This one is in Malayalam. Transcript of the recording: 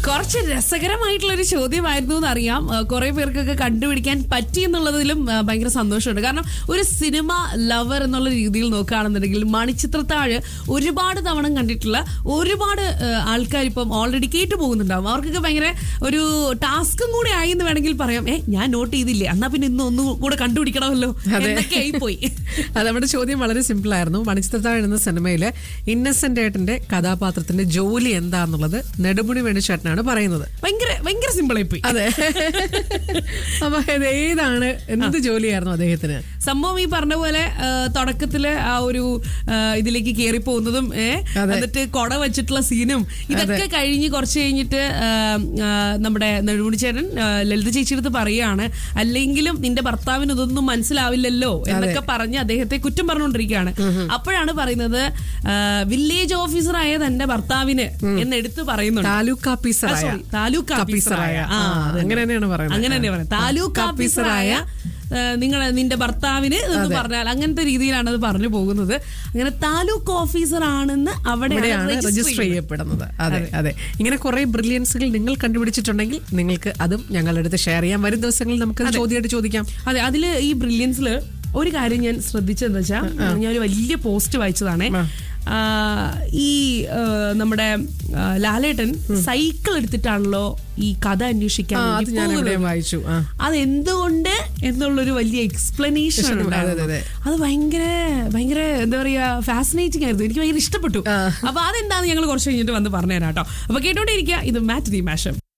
കുറച്ച് രസകരമായിട്ടുള്ള ഒരു ചോദ്യമായിരുന്നു എന്ന് അറിയാം കുറെ പേർക്കൊക്കെ കണ്ടുപിടിക്കാൻ പറ്റി എന്നുള്ളതിലും ആ, ഭയങ്കര സന്തോഷമുണ്ട് കാരണം ഒരു സിനിമ ലവർ എന്നുള്ള രീതിയിൽ നോക്കുകയാണെന്നുണ്ടെങ്കിൽ മണിച്ചിത്രത്താഴ് ഒരുപാട് തവണ കണ്ടിട്ടുള്ള ഒരുപാട് ആൾക്കാർ ഇപ്പം ഓൾറെഡി കേട്ടു പോകുന്നുണ്ടാവും അവർക്കൊക്കെ ഭയങ്കര ഒരു ടാസ്കും കൂടെ ആയി എന്ന് വേണമെങ്കിൽ പറയാം ഏ ഞാൻ നോട്ട് ചെയ്തില്ലേ എന്നാ പിന്നെ ഇന്ന് ഒന്നും കൂടെ കണ്ടുപിടിക്കണമല്ലോ എന്നൊക്കെ ആയിപ്പോയി അത് നമ്മുടെ ചോദ്യം വളരെ സിമ്പിൾ ആയിരുന്നു മണിച്ചിത്രത്താഴ് എന്ന സിനിമയിലെ ഇന്നസെന്റ് ഏട്ടന്റെ കഥാപാത്രത്തിന്റെ ജോലി എന്താന്നുള്ളത് നെടുമുടി വേണുചേട്ടനാണ് പറയുന്നത് ഭയങ്കര ഭയങ്കര സിമ്പിൾ ആയിപ്പോയി അതെ അപ്പൊ ഇത് ഏതാണ് എന്ത് ജോലിയായിരുന്നു അദ്ദേഹത്തിന് സംഭവം ഈ പറഞ്ഞ പോലെ ആ, തുടക്കത്തില് ആ ഒരു ആ, ഇതിലേക്ക് കയറി പോകുന്നതും ഏ, അതെ. എന്നിട്ട് കൊട വെച്ചിട്ടുള്ള സീനും ഇതൊക്കെ കഴിഞ്ഞ് കുറച്ച് കഴിഞ്ഞിട്ട് ആ, ആ, നമ്മുടെ നെടുമുടിച്ചേരൻ ആ, ലളിത ചേച്ചിയുടെ അടുത്ത് പറയുകയാണ് അല്ലെങ്കിലും നിന്റെ ഭർത്താവിന് ഇതൊന്നും മനസ്സിലാവില്ലല്ലോ എന്നൊക്കെ പറഞ്ഞ് അദ്ദേഹത്തെ കുറ്റം പറഞ്ഞുകൊണ്ടിരിക്കുകയാണ് അപ്പോഴാണ് പറയുന്നത് ആ, വില്ലേജ് ഓഫീസറായ തന്റെ ഭർത്താവിന് എന്ന് എടുത്ത് പറയുന്നുണ്ട് താലൂക്ക് ഓഫീസറായ ആ, sorry, താലൂക്ക് ഓഫീസറായ ഓഫീസറായ. ആ, ആ, അതെ. അങ്ങനെ തന്നെയാണ് പറയുന്നത് അങ്ങനെ തന്നെ പറയുന്നത് താലൂക്ക് ഓഫീസറായ ഓഫീസറായ നിങ്ങളെ നിന്റെ ഭർത്താവിന് എന്ന് പറഞ്ഞാൽ അങ്ങനത്തെ രീതിയിലാണ് അത് പറഞ്ഞു പോകുന്നത് അങ്ങനെ താലൂക്ക് ഓഫീസർ ആണെന്ന് അവിടെ ഇവിടെയാണ് രജിസ്റ്റർ ചെയ്യപ്പെടുന്നത് അതെ അതെ ഇങ്ങനെ കുറെ ബ്രില്യൻസുകൾ നിങ്ങൾ കണ്ടുപിടിച്ചിട്ടുണ്ടെങ്കിൽ നിങ്ങൾക്ക് അതും ഞങ്ങളുടെ അടുത്ത് ഷെയർ ചെയ്യാം വരും ദിവസങ്ങളിൽ നമുക്ക് ചോദ്യമായിട്ട് ചോദിക്കാം അതെ അതില് ഈ ബ്രില്യൻസില് ഒരു കാര്യം ഞാൻ ശ്രദ്ധിച്ചതെന്ന് വെച്ചാൽ ഞാൻ ഒരു വലിയ പോസ്റ്റ് വായിച്ചതാണ് ആ, ഈ ആ, നമ്മുടെ ആ, ലാലേട്ടൻ സൈക്കിൾ എടുത്തിട്ടാണല്ലോ ഈ കഥ അന്വേഷിക്കാൻ ആ, വേണ്ടി അത് ഞാൻ പോകുന്നത്. എവിടെയും വായിച്ചു ആ. അതെന്തുകൊണ്ട് എന്നുള്ളൊരു വലിയ എക്സ്പ്ലനേഷൻ അതെ, ഉണ്ടായിരുന്നു അതെ, അതെ. അത് ഭയങ്കര ഭയങ്കര എന്താ പറയാ ഫാസിനേറ്റിംഗ് ആയിരുന്നു എനിക്ക് ഭയങ്കര ഇഷ്ടപ്പെട്ടു അപ്പൊ അതെന്താന്ന് ഞങ്ങൾ കുറച്ച് കഴിഞ്ഞിട്ട് വന്ന് പറഞ്ഞുതരാം കേട്ടോ അപ്പൊ കേട്ടോണ്ടിരിക്കുക ഇത് മാറ്റ് ദി മാഷം